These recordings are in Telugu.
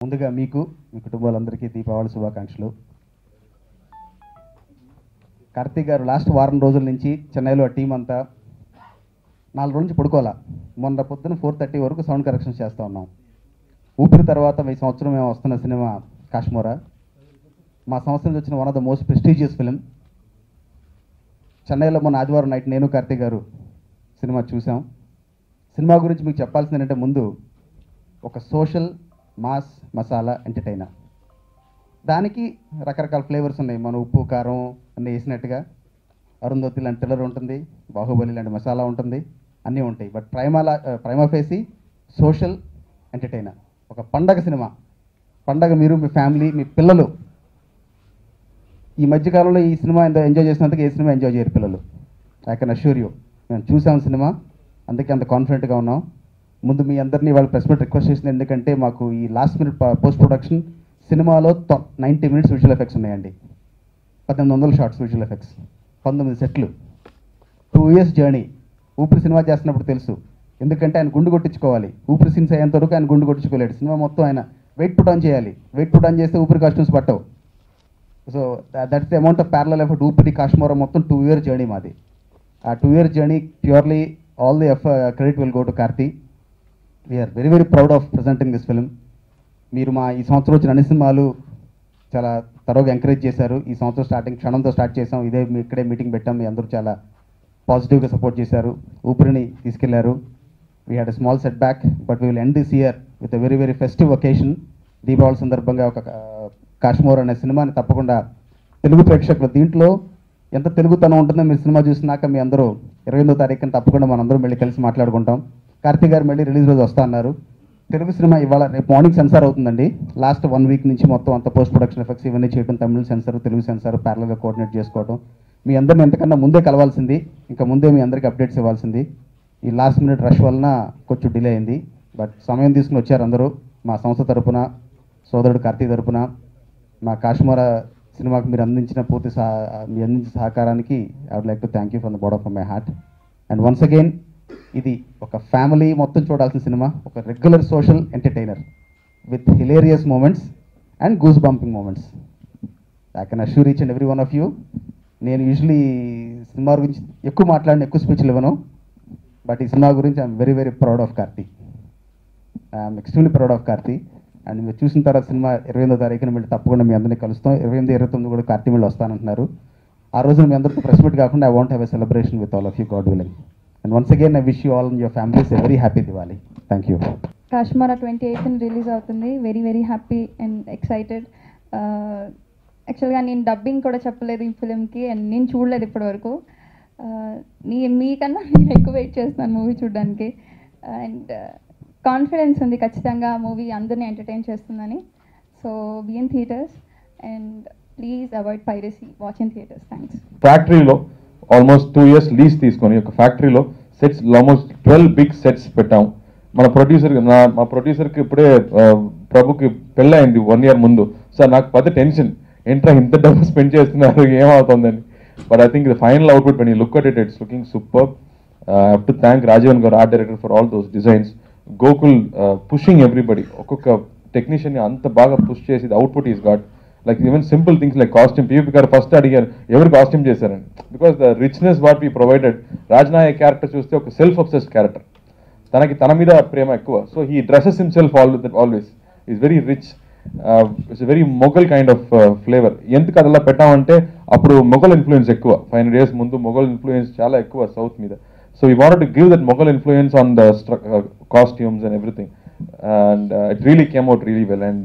ముందుగా మీకు మీ కుటుంబాలందరికీ దీపావళి శుభాకాంక్షలు కార్తీక్ గారు లాస్ట్ వారం రోజుల నుంచి చెన్నైలో ఆ టీం అంతా నాలుగు రోజుల నుంచి పడుకోవాలా మొన్న పొద్దున ఫోర్ థర్టీ వరకు సౌండ్ కరెక్షన్ చేస్తూ ఉన్నాం ఊపిరి తర్వాత ఈ సంవత్సరం మేము వస్తున్న సినిమా కాశ్మోరా మా సంవత్సరం నుంచి వచ్చిన one of the most prestigious film చెన్నైలో మొన్న ఆదివారం నైట్ నేను కార్తీక్ గారు సినిమా చూసాం సినిమా గురించి మీకు చెప్పాల్సింది ఏంటంటే ముందు ఒక సోషల్ మాస్ మసాలా ఎంటర్టైనర్ దానికి రకరకాల ఫ్లేవర్స్ ఉన్నాయి మన ఉప్పు కారం అన్నీ వేసినట్టుగా అరుంధతి లాంటి టిల్లర్ ఉంటుంది బాహుబలి లాంటి మసాలా ఉంటుంది అన్నీ ఉంటాయి బట్ ప్రైమాలా ప్రైమా ఫేసి సోషల్ ఎంటర్టైనర్ ఒక పండగ సినిమా పండగ మీరు మీ ఫ్యామిలీ మీ పిల్లలు ఈ మధ్యకాలంలో ఈ సినిమా ఎంతో ఎంజాయ్ చేసినందుకు ఏ సినిమా ఎంజాయ్ చేయరు పిల్లలు ఐ కెన్ అష్యూర్ యూ మేము చూసాం సినిమా అందుకే అంత కాన్ఫిడెంట్గా ఉన్నాం ముందు మీ అందరినీ వాళ్ళు ప్రెస్ మీట్ రిక్వెస్ట్ చేసింది ఎందుకంటే మాకు ఈ లాస్ట్ మినిట్ పోస్ట్ ప్రొడక్షన్ సినిమాలో నైంటీ మినిట్స్ విజువల్ ఎఫెక్ట్స్ ఉన్నాయండి పద్దెనిమిది వందల షార్ట్స్ విజువల్ ఎఫెక్ట్స్ పంతొమ్మిది సెట్లు టూ ఇయర్స్ జర్నీ ఊపిరి సినిమా చేస్తున్నప్పుడు తెలుసు ఎందుకంటే ఆయన గుండు కొట్టించుకోవాలి ఊపిరి సీన్స్ అయ్యేంత వరకు ఆయన గుండు కొట్టించుకోలేడు సినిమా మొత్తం ఆయన వెయిట్ పుట్ ఆన్ చేయాలి వెయిట్ పుట్ ఆన్ చేస్తే ఊపిరి కాస్ట్యూమ్స్ పట్టవు so that's the amount of parallel effort Oopiri Kashmora మొత్తం టూ ఇయర్ జర్నీ మాది ఆ two year journey purely all the ఎఫ్ credit will go to Karthi we're very very proud of presenting this film మీరు మా ఈ సంవత్సరం వచ్చిన అన్ని సినిమాలు చాలా తరోగా ఎంకరేజ్ చేశారు ఈ సంవత్సరం స్టార్టింగ్ క్షణంతో స్టార్ట్ చేసాం ఇదే మీ ఇక్కడే మీటింగ్ పెట్టాం మీ అందరూ చాలా పాజిటివ్గా సపోర్ట్ చేశారు ఊపిరిని తీసుకెళ్లారు we had a small setback but we will end this year with a very very festive occasion Deepavali సందర్భంగా ఒక కాశ్మోర్ అనే సినిమాని తప్పకుండా తెలుగు ప్రేక్షకులు దీంట్లో ఎంత తెలుగుతనం ఉంటుందో మీరు సినిమా చూసినాక మీ అందరూ ఇరవై ఎనిమిదో తారీఖున తప్పకుండా మనందరం మళ్ళీ కలిసి మాట్లాడుకుంటాం కార్తీక్ గారు మళ్ళీ రిలీజ్ రోజు వస్తా అన్నారు తెలుగు సినిమా ఇవాళ రేపు మార్నింగ్ సెన్సార్ అవుతుందండి లాస్ట్ వన్ వీక్ నుంచి మొత్తం అంత పోస్ట్ ప్రొడక్షన్ ఎఫెక్ట్స్ ఇవన్నీ చేయడం తమిళ సెన్సార్ తెలుగు సెన్సార్ ప్యారల్గా కోఆర్డినేట్ చేసుకోవడం మీ అందరిని ఎంతకన్నా ముందే కలవాల్సింది ఇంకా ముందే మీ అందరికీ అప్డేట్స్ ఇవ్వాల్సింది ఈ లాస్ట్ మినిట్ రష్ వలన కొంచెం డిలే అయింది బట్ సమయం తీసుకుని వచ్చారు అందరూ మా సంస్థ తరపున సోదరుడు కార్తీక్ తరపున మా కాశ్మీర సినిమాకి మీరు అందించిన పూర్తి సహ మీరు అందించిన సహకారానికి I would like to thank you from the bottom of my heart and once again ఇది ఒక ఫ్యామిలీ మొత్తం చూడాల్సిన సినిమా ఒక regular social entertainer with hilarious moments and goose bumping moments I can assure each and every one of you నేను యూజువలీ సినిమా గురించి ఎక్కువ మాట్లాడిన ఎక్కువ స్పీచ్లు ఇవ్వను బట్ ఈ సినిమా గురించి I'm very very proud of Karthi I'm extremely proud of Karthi and మీరు చూసిన తర్వాత సినిమా ఇరవై ఎనిమిదో తారీఖున మళ్ళీ తప్పకుండా మీ అందరినీ కలుస్తాం ఇరవై ఎనిమిది ఇరవై తొమ్మిది కూడా కార్తీ మళ్ళీ వస్తానంటున్నారు ఆ రోజున మీ అందరితో ప్రెస్ మీట్ కాకుండా I want have a celebration with all of you God willing and once again I wish you all your families a very happy Diwali thank you Kashmora twenty eighth release అవుతుంది very very happy and excited యాక్చువల్గా నేను డబ్బింగ్ కూడా చెప్పలేదు ఈ ఫిలింకి అండ్ నేను చూడలేదు ఇప్పటివరకు నీ మీకన్నా నేను ఎక్కువ వెయిట్ చేస్తున్నాను మూవీ చూడడానికి అండ్ కాన్ఫిడెన్స్ ఉంది ఖచ్చితంగా మూవీ అందరినీ ఎంటర్టైన్ చేస్తుందని so be in theatres and please avoid piracy watch in theatres thanks ఫ్యాక్టరీలో ఆల్మోస్ట్ టూ ఇయర్స్ లీజ్ తీసుకొని ఒక ఫ్యాక్టరీలో sets almost twelve big sets పెట్టాం మన ప్రొడ్యూసర్ నా మా ప్రొడ్యూసర్కి ఇప్పుడే ఆ, ప్రభుకి పెళ్ళయింది వన్ ఇయర్ ముందు సో నాకు పెద్ద టెన్షన్ ఏంట్రా ఇంత డబ్బు స్పెండ్ చేస్తున్నారు ఏమవుతుందని but I think the final output when you look at it it's looking super I have to thank Rajeevan గారు art director for all those designs Gokul pushing everybody ఒక్కొక్క టెక్నీషియన్ అంత బాగా పుష్ చేసి output is got like even simple things like costume PV garu first అడిగారు ఎవరు కాస్ట్యూమ్ చేశారని because the richness what we provided Rajnayak character చూస్తే ఒక సెల్ఫ్ అబ్సెస్డ్ క్యారెక్టర్ తనకి తన మీద ప్రేమ ఎక్కువ so he dresses himself all always is very rich it's very Mughal kind of flavour ఎందుకు అదలా పెట్టామంటే అప్పుడు మొఘల్ ఇన్ఫ్లుయెన్స్ ఎక్కువ ఫైవ్ హండ్రెడ్ ఇయర్స్ ముందు మొఘల్ ఇన్ఫ్లుయెన్స్ చాలా ఎక్కువ సౌత్ మీద so we want to give that Mughal influence on the costumes and everything and it really came out really well అండ్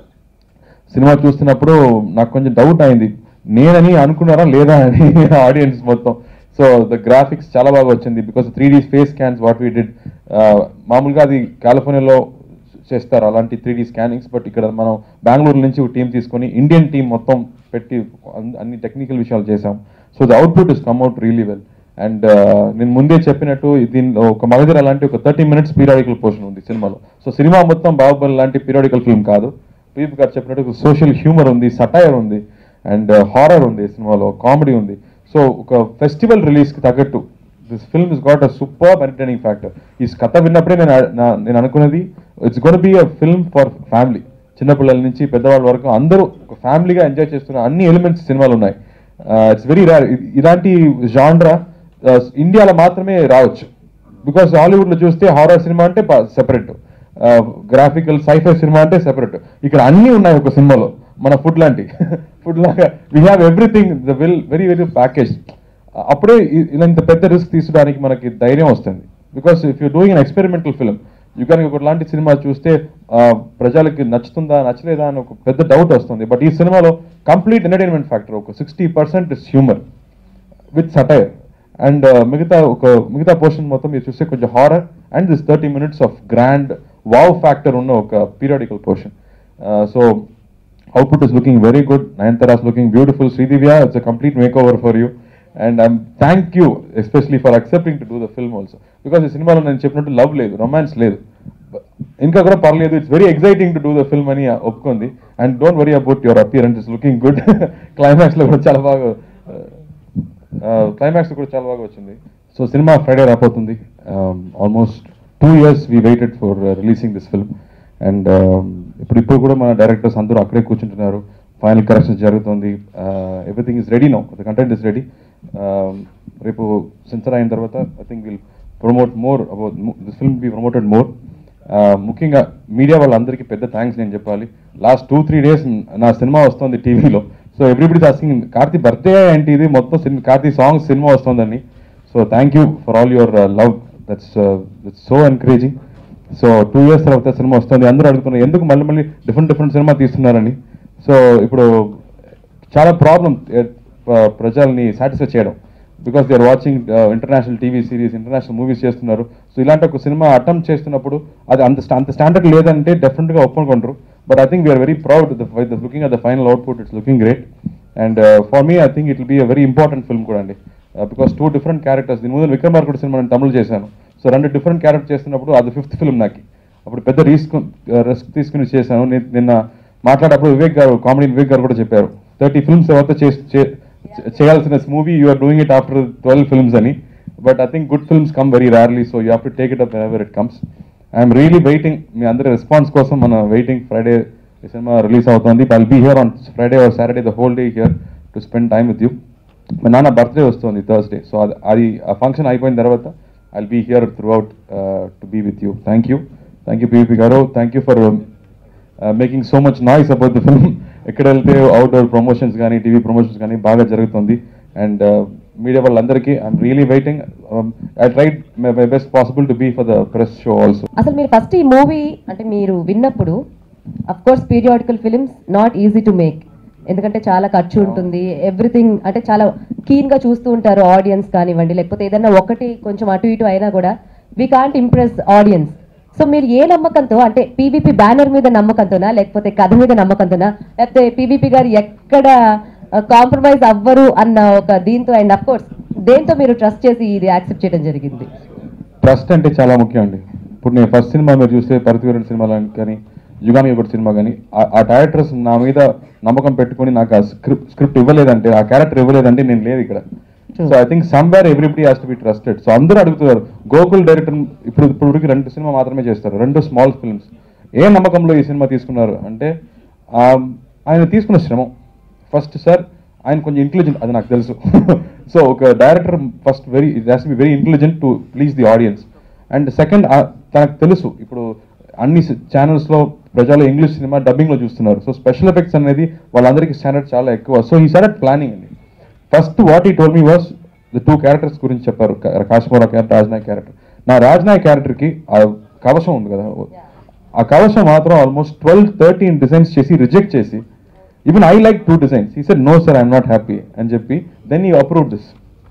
సినిమా చూస్తున్నప్పుడు నాకు కొంచెం డౌట్ అయింది నేనని అనుకున్నారా లేదా అని ఆడియన్స్ మొత్తం సో ద గ్రాఫిక్స్ చాలా బాగా వచ్చింది because three D space scans what we did మామూలుగా అది కాలిఫోర్నియాలో చేస్తారు అలాంటి త్రీ డీ స్కానింగ్స్ బట్ ఇక్కడ మనం బెంగళూరు నుంచి ఒక టీం తీసుకొని ఇండియన్ టీం మొత్తం పెట్టి అన్- అన్ని టెక్నికల్ విషయాలు చేసాం so the output is come out really well and నేను ముందే చెప్పినట్టు దీనిలో ఒక మగధీర లాంటి ఒక థర్టీ మినిట్స్ పీరియాడికల్ పోర్షన్ ఉంది సినిమాలో సో సినిమా మొత్తం బాహుబలి లాంటి పీరియాడికల్ ఫిల్మ్ కాదు పీప్ గారు చెప్పినట్టు సోషల్ హ్యూమర్ ఉంది సటైర్ ఉంది అండ్ హారర్ ఉంది ఈ సినిమాలో కామెడీ ఉంది సో ఒక ఫెస్టివల్ రిలీజ్కి తగ్గట్టు this film is got a super entertaining factor ఈ కథ విన్నప్పుడే నేను నా- నేను అనుకున్నది it's gonna be a film for family చిన్నపిల్లల నుంచి పెద్దవాళ్ళ వరకు అందరూ ఒక ఫ్యామిలీగా ఎంజాయ్ చేస్తున్న అన్ని ఎలిమెంట్స్ సినిమాలు ఉన్నాయి ఇట్స్ వెరీ రేర్ ఇలాంటి జాండ్రా ఇండియాలో మాత్రమే రావచ్చు బికాస్ హాలీవుడ్లో చూస్తే హారర్ సినిమా అంటే సెపరేట్ గ్రాఫికల్ సైఫై సినిమా అంటే సెపరేట్ ఇక్కడ అన్నీ ఉన్నాయి ఒక సినిమాలో మన ఫుడ్ లాంటి ఫుడ్ లాగా we have everything the will very very package అప్పుడే ఇ- ఇలా ఇంత పెద్ద రిస్క్ తీసుకోవడానికి మనకి ధైర్యం వస్తుంది because if you doing an experimental film you కానీ ఒకలాంటి సినిమా చూస్తే ఆ, ప్రజలకి నచ్చుతుందా నచ్చలేదా అని ఒక పెద్ద డౌట్ వస్తుంది బట్ ఈ సినిమాలో కంప్లీట్ ఎంటర్టైన్మెంట్ ఫ్యాక్టర్ ఒక sixty percent is humour with satire and మిగతా ఒక మిగతా పోర్షన్ మొత్తం మీరు చూస్తే కొంచెం horror and this thirty minutes of grand wow factor ఉన్న ఒక periodical portion so output is looking very good Nayanthara's looking beautiful Sridivya it's a complete makeover for you and I'm thank you especially for accepting to do the film also because ఈ సినిమాలో నేను చెప్పినట్టు లవ్ లేదు రొమాన్స్ లేదు ఇంకా కూడా పర్లేదు it's very exciting to do the film అని ఒప్పుకుంది and don't worry about your appearance is looking good climax లో కూడా చాలా బాగా క్లైమాక్స్ కూడా చాలా బాగా వచ్చింది సో సినిమా ఫ్రైడే రాబోతుంది almost two years we waited for releasing this film and ఇప్పుడు ఇప్పుడు కూడా మన డైరెక్టర్స్ అందరూ అక్కడే కూర్చుంటున్నారు ఫైనల్ కరెక్షన్స్ జరుగుతుంది everything is ready no the content is ready రేపు సెన్సర్ అయిన తర్వాత I think will promote more about this film be promoted more ముఖ్యంగా మీడియా వాళ్ళందరికీ పెద్ద థ్యాంక్స్ నేను చెప్పాలి లాస్ట్ టూ త్రీ డేస్ నా సినిమా వస్తుంది టీవీలో so everybody asking Karthi birthday ఏంటి ఇది మొత్తం సినిమా కార్తీ సాంగ్ సినిమా వస్తుందని so thank you for all your love that's that's so encouraging so two years తర్వాత సినిమా వస్తుంది అందరూ అడుగుతున్నారు ఎందుకు మళ్ళీ మళ్ళీ డిఫరెంట్ డిఫరెంట్ సినిమా తీస్తున్నారని సో ఇప్పుడు చాలా ప్రాబ్లం ప్రజల్ని సాటిస్ఫై చేయడం because they are watching international TV series international movies చేస్తున్నారు సో ఇలాంటి ఒక సినిమా అటెంప్ట్ చేస్తున్నప్పుడు అది అంత sta- అంత స్టాండర్డ్ లేదంటే డెఫినెట్గా ఒప్పుకుంటారు but I think we're very proud looking at the final output it's looking great and for me I think it will be a very important film కూడా అండి బికాస్ టూ డిఫరెంట్ క్యారెక్టర్స్ దీని ముందు విక్రమార్కుడు సినిమా నేను తమిళ చేశాను సో రెండు డిఫరెంట్ క్యారెక్టర్ చేస్తున్నప్పుడు అది ఫిఫ్త్ ఫిల్మ్ నాకు అప్పుడు పెద్ద రిస్క్ రిస్క్ తీసుకుని చేశాను నేను నిన్న మాట్లాడేటప్పుడు వివేక్ గారు కామెడీ వివేక్ గారు కూడా చెప్పారు థర్టీ ఫిల్మ్స్ తర్వాత చేసి చే- చేయాల్సిన movie you are doing it after twelve films అని but I think good films come very rarely so you have to take it up ever it comes I'm really waiting మీ అందరి రెస్పాన్స్ కోసం మన వెయిటింగ్ ఫ్రైడే ఈ సినిమా రిలీజ్ అవుతుంది I'll be here on Friday or Saturday the whole day here to spend time with you మా నాన్న బర్త్డే వస్తుంది థర్స్డే సో అది అది ఆ ఫంక్షన్ అయిపోయిన తర్వాత I'll be here throughout to be with you thank you thank you PVP గారు thank you for making so much noise about the film ఎక్కడ వెళ్తే అవుట్డోర్ ప్రమోషన్స్ కానీ టీవీ ప్రమోషన్స్ కానీ బాగా జరుగుతుంది అండ్ మీడియా వాళ్ళందరికీ I'm really waiting I tried my best possible to be for the press show also అసలు మీరు ఫస్ట్ ఈ మూవీ అంటే మీరు విన్నప్పుడు of course periodical films not easy to make ఎందుకంటే చాలా ఖర్చు ఉంటుంది ఎవ్రీథింగ్ అంటే చాలా keen గా చూస్తూ ఉంటారు ఆడియన్స్ కానివ్వండి లేకపోతే ఏదైనా ఒకటి కొంచెం అటు ఇటు అయినా కూడా we can't impress audience so మీరు ఏ నమ్మకంతో అంటే పీవీపీ బ్యానర్ మీద నమ్మకంతోనా లేకపోతే కథ మీద నమ్మకంతోనా లేకపోతే పీవీపీ గారు ఎక్కడ కాంప్రమైజ్ అవ్వరు అన్న ఒక దీంతో అండ్ అఫ్ కోర్స్ దేంతో మీరు ట్రస్ట్ చేసి ఇది యాక్సెప్ట్ చేయడం జరిగింది ట్రస్ట్ అంటే చాలా ముఖ్యం అండి ఇప్పుడు నేను ఫస్ట్ సినిమా మీరు చూస్తే పరుతివీరుడు సినిమా కానీ యుగామి ఒకటి సినిమా కానీ ఆ- ఆ డైరెక్టర్స్ నా మీద నమ్మకం పెట్టుకొని నాకు ఆ స్క్రిప్ట్ స్క్రిప్ట్ ఇవ్వలేదంటే ఆ క్యారెక్టర్ ఇవ్వలేదంటే నేను లేదు ఇక్కడ so I think somewhere everybody has to be trusted so అందరూ అడుగుతున్నారు గోకుల్ డైరెక్టర్ ఇప్పుడు ఇప్పుడు రెండు సినిమా మాత్రమే చేస్తారు రెండు స్మాల్ ఫిల్మ్స్ ఏ నమ్మకంలో ఈ సినిమా తీసుకున్నారు అంటే ఆ, ఆయన తీసుకున్న శ్రమం ఫస్ట్ సార్ ఆయన కొంచెం ఇంటెలిజెంట్ అది నాకు తెలుసు సో ఒక director first very it has be very intelligent to please the audience and second తనకు తెలుసు ఇప్పుడు అన్ని ఛానల్స్లో ప్రజలు ఇంగ్లీష్ సినిమా డబ్బింగ్లో చూస్తున్నారు సో స్పెషల్ ఎఫెక్ట్స్ అనేది వాళ్ళందరికీ స్టాండర్డ్ చాలా ఎక్కువ సో ఈ స్టాండర్డ్ ప్లానింగ్ అండి first what he told me was the two characters గురించి చెప్పారు కాశ్మీరా క్యారెక్టర్ రాజ్నాయక్ క్యారెక్టర్ నా రాజ్నాయక్ క్యారెక్టర్కి ఆ కవచం ఉంది కదా ఆ కవచం మాత్రం ఆల్మోస్ట్ ట్వెల్వ్ థర్టీన్ డిజైన్స్ చేసి రిజెక్ట్ చేసి even I like two designs he said no sir I'm not happy అని చెప్పి then you approve this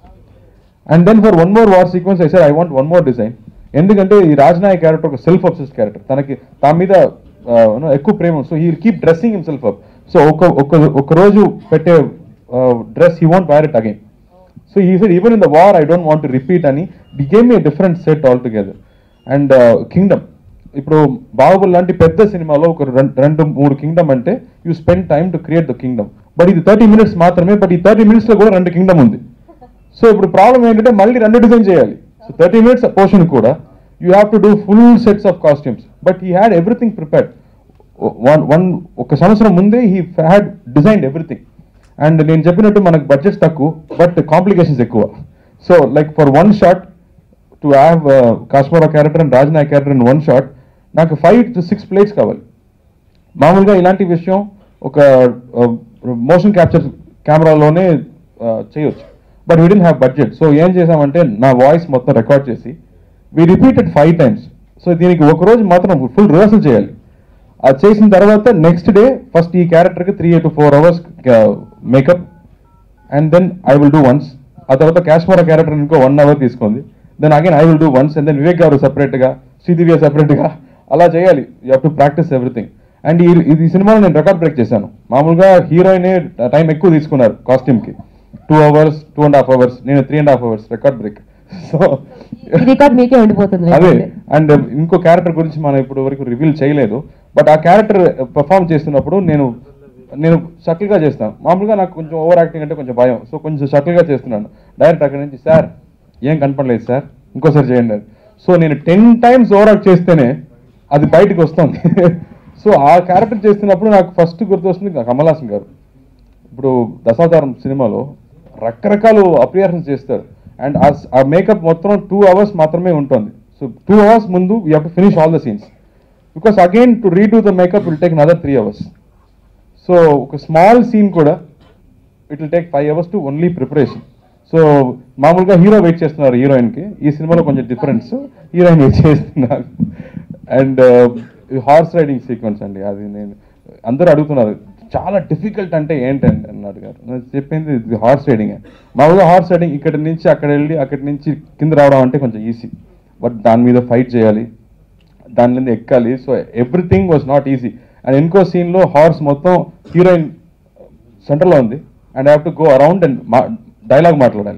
and then for one more war sequence I sir I want one more design ఎందుకంటే ఈ రాజ్నాయక్ క్యారెక్టర్ ఒక సెల్ఫ్ అబ్సెస్డ్ క్యారెక్టర్ తనకి తన మీద ఆ, you know, ఎక్కువ ప్రేమ so he keep dressing himself up so ఒక ఒక ఒక రోజు పెట్టే dress he want wear it again so he said even in the war I don't want repeat అని the game a different set all together and kingdom ఇప్పుడు బాహుబలి లాంటి పెద్ద సినిమాలో ఒక రెం- రెండు మూడు కింగ్డమ్ అంటే you spend time to create the kingdom but ఇది థర్టీ మినిట్స్ మాత్రమే బట్ ఈ థర్టీ మినిట్స్ లో కూడా రెండు కింగ్డమ్ ఉంది సో ఇప్పుడు ప్రాబ్లం ఏంటంటే మళ్ళీ రెండు డిజైన్ చేయాలి సో థర్టీ మినిట్స్ పోర్షన్ కూడా you have to do full sets of costumes but he had everything prepared one one ఒక సంవత్సరం ముందే he had designed everything and నేను చెప్పినట్టు మనకు బడ్జెట్స్ తక్కువ బట్ కాంప్లికేషన్స్ ఎక్కువ so like for one shot to have Kashmira character and Rajnayak character in one shot నాకు ఫైవ్ టు సిక్స్ ప్లేట్స్ కావాలి మామూలుగా ఇలాంటి విషయం ఒక మోషన్ క్యాప్చర్ కెమెరాలోనే చేయొచ్చు but we didn't have budget so ఏం చేసామంటే నా వాయిస్ మొత్తం రికార్డ్ చేసి we repeated five times so దీనికి ఒక రోజు మాత్రం ఫుల్ రిహర్సల్ చేయాలి అది చేసిన తర్వాత నెక్స్ట్ డే ఫస్ట్ ఈ క్యారెక్టర్కి three to four hours makeup and then I will do once ఆ తర్వాత కాశ్మీరా క్యారెక్టర్ ఇంకో వన్ అవర్ తీసుకుంది then again I will do once and then Vivek గారు సెపరేట్గా శ్రీదివ్య సెపరేట్గా అలా చేయాలి you have to practise everything and ఈ ఇది సినిమాలో నేను రికార్డ్ బ్రేక్ చేశాను మామూలుగా హీరోయిన్ టైం ఎక్కువ తీసుకున్నారు కాస్ట్యూమ్కి two hours two and half hours నేను three and half hours record break so ఈ రికార్డ్ మీకే ఉండిపోతుంది అదే లేకపోతే. అండ్ ఇంకో క్యారెక్టర్ గురించి మనం ఇప్పుడు వరకు రివీల్ చేయలేదు బట్ ఆ క్యారెక్టర్ పర్ఫామ్ చేస్తున్నప్పుడు నేను నేను subtle గా చేస్తాను మామూలుగా నాకు కొంచెం ఓవర్ యాక్టింగ్ అంటే కొంచెం భయం సో కొంచెం subtle గా చేస్తున్నాను డైరెక్ట్ అక్కడి నుంచి సార్ ఏం కనపడలేదు సార్ ఇంకోసారి చేయండి అని సో నేను టెన్ టైమ్స్ ఓవర్ యాక్ట్ చేస్తేనే అది బయటకు వస్తుంది సో ఆ క్యారెక్టర్ చేస్తున్నప్పుడు నాకు ఫస్ట్ గుర్తొస్తుంది కమల్ హాసన్ గారు ఇప్పుడు దశావతారం సినిమాలో రకరకాల అపియరెన్స్ చేస్తారు అండ్ ఆ మేకప్ మొత్తం టూ అవర్స్ మాత్రమే ఉంటుంది సో టూ అవర్స్ ముందు you have to finish all the scenes because again to redo the makeup will take another three hours so ఒక స్మాల్ సీన్ కూడా it will take five hours to only preparation so మామూలుగా హీరో వెయిట్ చేస్తున్నారు హీరోయిన్కి ఈ సినిమాలో కొంచెం డిఫరెన్స్ హీరోయిన్ వెయిట్ చేస్తున్నారు అండ్ హార్స్ రైడింగ్ సీక్వెన్స్ అండి అది నేను అందరూ అడుగుతున్నారు చాలా డిఫికల్ట్ అంటే ఏంటండి అని అడిగారు నేను చెప్పింది ఇది హార్స్ రైడింగ్ మామూలుగా హార్స్ రైడింగ్ ఇక్కడ నుంచి అక్కడ వెళ్ళి అక్కడి నుంచి కింద రావడం అంటే కొంచెం ఈజీ బట్ దాని మీద ఫైట్ చేయాలి దాని మీద ఎక్కాలి so everything was not easy and ఇంకో సీన్లో హార్స్ మొత్తం హీరోయిన్ సెంటర్లో ఉంది and have to go around and మా డైలాగ్ మాట్లాడాలి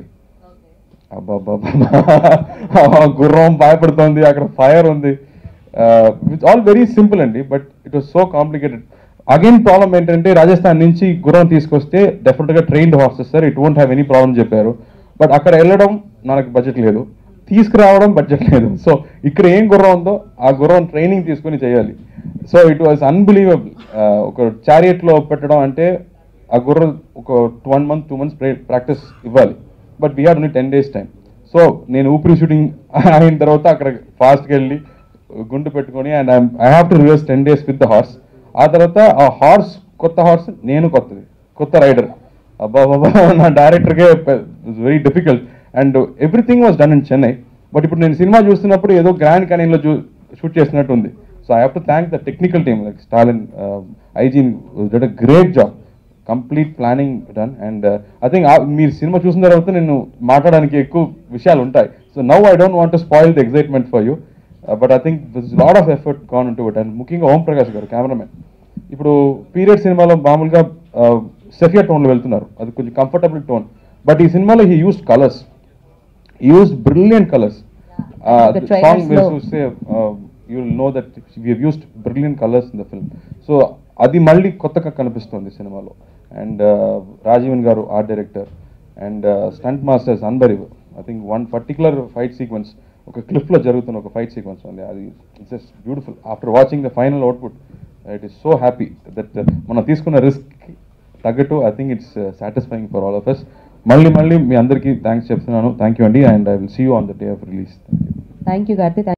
అబ్బబ్బబ్బా. గుర్రం భయపడుతోంది అక్కడ ఫైర్ ఉంది విత్ ఆల్ వెరీ సింపుల్ అండి but it was so complicated again problem ఏంటంటే రాజస్థాన్ నుంచి గుర్రం తీసుకొస్తే డెఫినెట్గా trained horses sir it won't have any problem చెప్పారు బట్ అక్కడ వెళ్ళడం మనకు బడ్జెట్ లేదు తీసుకురావడం బడ్జెట్ లేదు సో ఇక్కడ ఏం గుర్రం ఉందో ఆ గుర్రం ట్రైనింగ్ తీసుకొని చేయాలి సో ఇట్ వాజ్ అన్బిలీవబుల్ ఒక చారియట్లో పెట్టడం అంటే ఆ గుర్రం ఒక one month two months practice ఇవ్వాలి but we had only ten days time so నేను ఊపిరి షూటింగ్ అయిన తర్వాత అక్కడ ఫాస్ట్కి వెళ్ళి గుండు పెట్టుకొని and I have to reverse ten days with the horse ఆ తర్వాత ఆ హార్స్ కొత్త హార్స్ నేను కొత్తది కొత్త రైడర్ అబ్బా బాబా నా డైరెక్టర్కే very difficult and everything was done in Chennai but ఇప్పుడు నేను సినిమా చూస్తున్నప్పుడు ఏదో గ్రాండ్ క్యానియన్లో చూ షూట్ చేసినట్టు ఉంది so I have to thank the technical team like Stalin ఐజీన్ did a great job complete planning done and I think మీరు సినిమా చూసిన తర్వాత నేను మాట్లాడడానికి ఎక్కువ విషయాలు ఉంటాయి so now I don't want to spoil the excitement for you but I think this lot of effort gone to it and ముఖ్యంగా ఓం ప్రకాష్ గారు కెమెరామెన్ ఇప్పుడు పీరియడ్ సినిమాలో మామూలుగా సెఫియా టోన్లో వెళ్తున్నారు అది కొంచెం కంఫర్టబుల్ టోన్ బట్ ఈ సినిమాలో he used colours used brilliant colours The song trailers మీరు లో- చూస్తే you will know that we used brilliant colours in the film so అది మళ్ళీ కొత్తగా కనిపిస్తుంది సినిమాలో అండ్ రాజీవన్ గారు art director and stunt masters Anbariv I think one particular fight sequence ఒక క్లిఫ్లో జరుగుతున్న ఒక ఫైట్ సీక్వెన్స్ ఉంది అది it's just beautiful after watching the final output it is so happy that మనం తీసుకున్న రిస్క్ తగ్గట్టు I think it's satisfying for all of us మళ్ళీ మళ్ళీ మీ అందరికీ థ్యాంక్స్ చెప్తున్నాను థ్యాంక్ యూ అండి and I will see you on the day of release thank you thank you Karthi